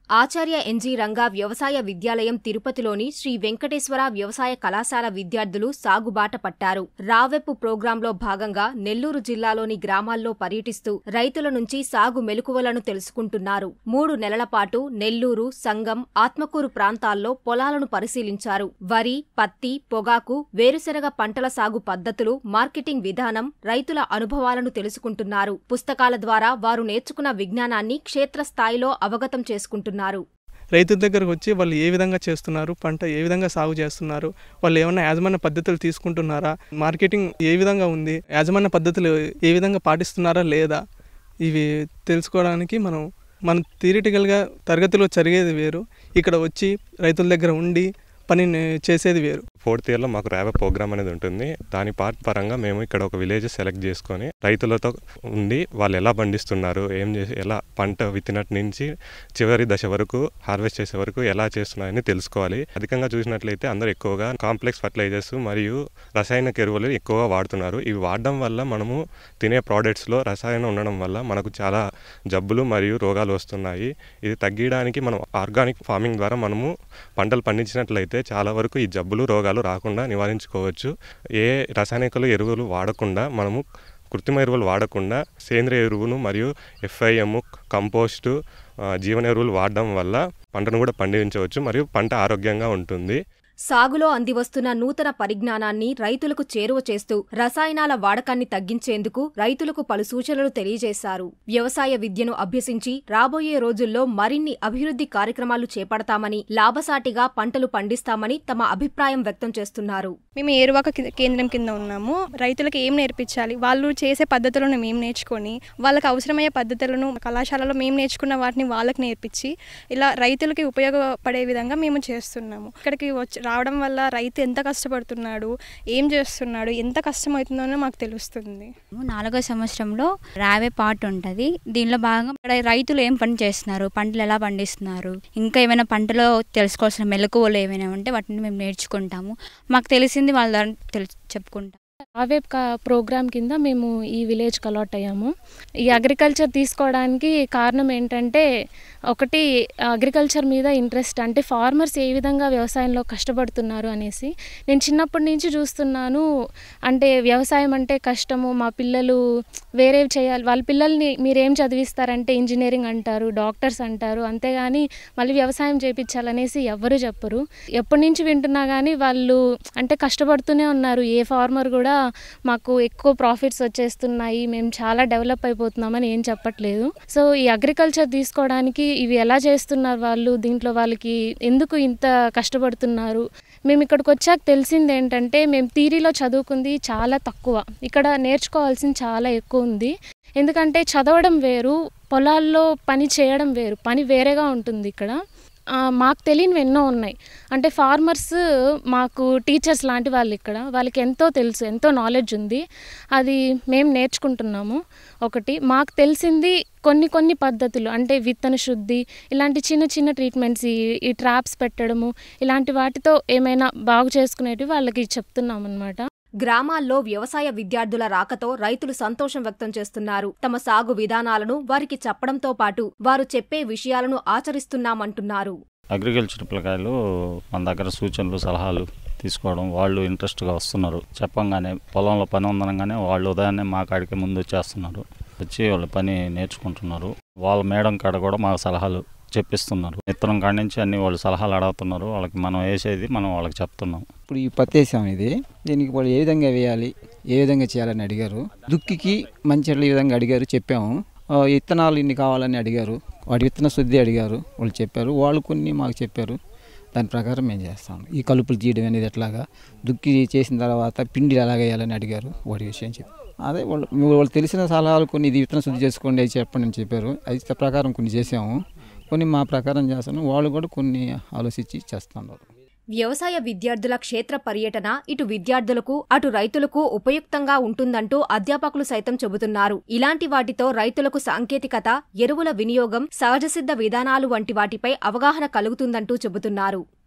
ఆచార్య NG Ranga వ్యవసాయ విద్యాలయం తిరుపతిలోని శ్రీ వెంకటేశ్వర వ్యవసాయ కళాశాల విద్యార్థులు సాగుబాట పట్టారు రావెప్పు ప్రోగ్రాంలో భాగంగా నెల్లూరు జిల్లాలోని గ్రామాల్లో పర్యటిస్తూ రైతుల నుంచి సాగు మెలకువలను తెలుసుకుంటున్నారు మూడు నెలల పాటు నెల్లూరు సంగం ఆత్మకూరు ప్రాంతాల్లో పొలాలను పరిశీలించారు వరి పత్తి పొగాకు వేరుశెనగ పంటల సాగు పద్ధతులు మార్కెటింగ్ విధానం రైతుల అనుభవాలను తెలుసుకుంటున్నారు పుస్తకాల ద్వారా వారు నేర్చుకున్న విజ్ఞానాన్ని క్షేత్రస్థాయిలో అవగతం చేసుకుంటున్నారు రైతుల దగ్గరకు వచ్చి వాళ్ళు ఏ విధంగా చేస్తున్నారు పంట ఏ విధంగా సాగు చేస్తున్నారు వాళ్ళు ఏమైనా యాజమాన్య పద్ధతులు తీసుకుంటున్నారా మార్కెటింగ్ ఏ విధంగా ఉంది యాజమాన్య పద్ధతులు ఏ విధంగా పాటిస్తున్నారా లేదా ఇవి తెలుసుకోవడానికి మనం మనం థియరిటికల్గా తరగతిలో జరిగేది వేరు ఇక్కడ వచ్చి రైతుల దగ్గర ఉండి పని చేసేది వేరు ఫోర్త్ ఇయర్లో మాకు ర్యాబ్ ప్రోగ్రామ్ అనేది ఉంటుంది దాని పార్ట్ పరంగా మేము ఇక్కడ ఒక విలేజ్ సెలెక్ట్ చేసుకొని రైతులతో ఉండి వాళ్ళు ఎలా పండిస్తున్నారు ఏం చేసి ఎలా పంట విత్తినట్టు నుంచి చివరి దశ వరకు హార్వెస్ట్ చేసే వరకు ఎలా చేస్తున్నారని తెలుసుకోవాలి అధికంగా చూసినట్లయితే అందరూ ఎక్కువగా కాంప్లెక్స్ ఫర్టిలైజర్స్ మరియు రసాయనిక ఎరువులు ఎక్కువగా వాడుతున్నారు ఇవి వాడడం వల్ల మనము తినే ప్రోడక్ట్స్లో రసాయనం ఉండడం వల్ల మనకు చాలా జబ్బులు మరియు రోగాలు వస్తున్నాయి ఇది తగ్గించడానికి మనం ఆర్గానిక్ ఫార్మింగ్ ద్వారా మనము పంటలు పండించినట్లయితే చాలా వరకు ఈ జబ్బులు రోగాలు రాకుండా నివారించుకోవచ్చు ఏ రసాయనికలు ఎరువులు వాడకుండా మనము కృత్రిమ ఎరువులు వాడకుండా సేంద్రియ ఎరువును మరియు ఎఫ్ఐఎం కంపోస్టు జీవన ఎరువులు వాడడం వల్ల పంటను కూడా పండించవచ్చు మరియు పంట ఆరోగ్యంగా ఉంటుంది సాగులో అందివస్తున్న నూతన పరిజ్ఞానాన్ని రైతులకు చేరువ చేస్తూ రసాయనాల వాడకాన్ని తగ్గించేందుకు రైతులకు పలు సూచనలు తెలియజేశారు వ్యవసాయ విద్యను అభ్యసించి రాబోయే రోజుల్లో మరిన్ని అభివృద్ధి కార్యక్రమాలు చేపడతామని లాభసాటిగా పంటలు పండిస్తామని తమ అభిప్రాయం వ్యక్తం చేస్తున్నారు మేము ఏరువాక కి- కేంద్రం కింద ఉన్నాము రైతులకు ఏం నేర్పించాలి వాళ్ళు చేసే పద్ధతులను మేము నేర్చుకొని వాళ్ళకి అవసరమయ్యే పద్ధతులను కళాశాలలో మేము నేర్చుకున్న వాటిని వాళ్ళకి నేర్పించి ఇలా రైతులకి ఉపయోగపడే విధంగా మేము చేస్తున్నాము ఇక్కడికి వచ్చి రావడం వల్ల రైతు ఎంత కష్టపడుతున్నాడు ఏం చేస్తున్నాడు ఎంత కష్టం అవుతుందో మాకు తెలుస్తుంది నాలుగో సంవత్సరంలో రావే పార్ట్ ఉంటుంది దీనిలో భాగంగా ఇక్కడ రైతులు ఏం పని చేస్తున్నారు పంటలు ఎలా పండిస్తున్నారు ఇంకా ఏమైనా పంటలో తెలుసుకోవాల్సిన మెలకువలు ఏమైనా ఉంటే వాటిని మేము నేర్చుకుంటాము మాకు తెలిసింది వాళ్ళ ద్వారా తెలు చెప్పుకుంటాం ఆవేబ్ కా ప్రోగ్రామ్ కింద మేము ఈ విలేజ్కి అలాట్ అయ్యాము ఈ అగ్రికల్చర్ తీసుకోవడానికి కారణం ఏంటంటే ఒకటి అగ్రికల్చర్ మీద ఇంట్రెస్ట్ అంటే ఫార్మర్స్ ఏ విధంగా వ్యవసాయంలో కష్టపడుతున్నారు అనేసి నేను చిన్నప్పటి నుంచి చూస్తున్నాను అంటే వ్యవసాయం అంటే కష్టము మా పిల్లలు వేరే చేయాలి వాళ్ళ పిల్లల్ని మీరేం చదివిస్తారంటే ఇంజనీరింగ్ అంటారు డాక్టర్స్ అంటారు అంతేగాని మళ్ళీ వ్యవసాయం చేయించాలనేసి ఎవ్వరు చెప్పరు ఎప్పటి నుంచి వింటున్నా కానీ వాళ్ళు అంటే కష్టపడుతూనే ఉన్నారు ఏ ఫార్మర్ కూడా మాకు ఎక్కువ ప్రాఫిట్స్ వచ్చేస్తున్నాయి మేము చాలా డెవలప్ అయిపోతున్నామని ఏం చెప్పట్లేదు సో ఈ అగ్రికల్చర్ తీసుకోవడానికి ఇవి ఎలా చేస్తున్నారు వాళ్ళు దీంట్లో వాళ్ళకి ఎందుకు ఇంత కష్టపడుతున్నారు మేము ఇక్కడికి వచ్చాక తెలిసింది ఏంటంటే మేము థీరీలో చదువుకుంది చాలా తక్కువ ఇక్కడ నేర్చుకోవాల్సింది చాలా ఎక్కువ ఉంది ఎందుకంటే చదవడం వేరు పొలాల్లో పని చేయడం వేరు పని వేరేగా ఉంటుంది ఇక్కడ ఆ, మాకు తెలియనివి ఎన్నో ఉన్నాయి అంటే ఫార్మర్స్ మాకు టీచర్స్ లాంటి వాళ్ళు ఇక్కడ వాళ్ళకి ఎంతో తెలుసు ఎంతో నాలెడ్జ్ ఉంది అది మేము నేర్చుకుంటున్నాము ఒకటి మాకు తెలిసింది కొన్ని కొన్ని పద్ధతులు అంటే విత్తన శుద్ధి ఇలాంటి చిన్న చిన్న ట్రీట్మెంట్స్ ఈ ఈ ట్రాప్స్ పెట్టడము ఇలాంటి వాటితో ఏమైనా బాగు చేసుకునేటివి వాళ్ళకి చెప్తున్నాం అనమాట గ్రామాల్లో వ్యవసాయ విద్యార్థుల రాకతో రైతులు సంతోషం వ్యక్తం చేస్తున్నారు తమ సాగు విధానాలను వారికి చెప్పడంతో పాటు వారు చెప్పే విషయాలను ఆచరిస్తున్నామంటున్నారు అగ్రికల్చర్ పిల్లకాయలు మన దగ్గర సూచనలు సలహాలు తీసుకోవడం వాళ్ళు ఇంట్రెస్ట్గా వస్తున్నారు చెప్పంగానే పొలంలో పని ఉందనగానే వాళ్ళు ఉదయాన్నే మా కాడికి ముందు వచ్చేస్తున్నారు వచ్చి వాళ్ళ పని నేర్చుకుంటున్నారు వాళ్ళ మేడం కాడ కూడా మా సలహాలు చెప్పిస్తున్నారు విత్తనం కాడి నుంచి అన్ని వాళ్ళు సలహాలు అడుగుతున్నారు వాళ్ళకి మనం వేసేది మనం వాళ్ళకి చెప్తున్నాం ఇప్పుడు ఈ పత్తి వేసాం ఇది దీనికి వాళ్ళు ఏ విధంగా వేయాలి ఏ విధంగా చేయాలని అడిగారు దుక్కికి మంచి ఈ విధంగా అడిగారు చెప్పాము ఆ, విత్తనాలు ఇన్ని కావాలని అడిగారు వాటి విత్తన శుద్ధి అడిగారు వాళ్ళు చెప్పారు వాళ్ళు కొన్ని మాకు చెప్పారు దాని ప్రకారం మేము చేస్తాం ఈ కలుపులు తీయడం అనేది ఎట్లాగా దుక్కి చేసిన తర్వాత పిండి ఎలా వేయాలని అడిగారు వాటి విషయం చెప్పి అదే వాళ్ళు వాళ్ళు తెలిసిన సలహాలు కొన్ని ఇది విత్తన శుద్ధి చేసుకోండి అది చెప్పండి అని చెప్పారు అది ప్రకారం కొన్ని చేసాము కొన్ని మా ప్రకారం చేస్తాను వాళ్ళు కూడా కొన్ని ఆలోచించి చేస్తున్నారు వ్యవసాయ విద్యార్థుల క్షేత్ర పర్యటన ఇటు విద్యార్థులకు అటు రైతులకు ఉపయుక్తంగా ఉంటుందంటూ అధ్యాపకులు సైతం చెబుతున్నారు ఇలాంటి వాటితో రైతులకు సాంకేతికత ఎరువుల వినియోగం సహజసిద్ధ విధానాలు వంటి వాటిపై అవగాహన కలుగుతుందంటూ చెబుతున్నారు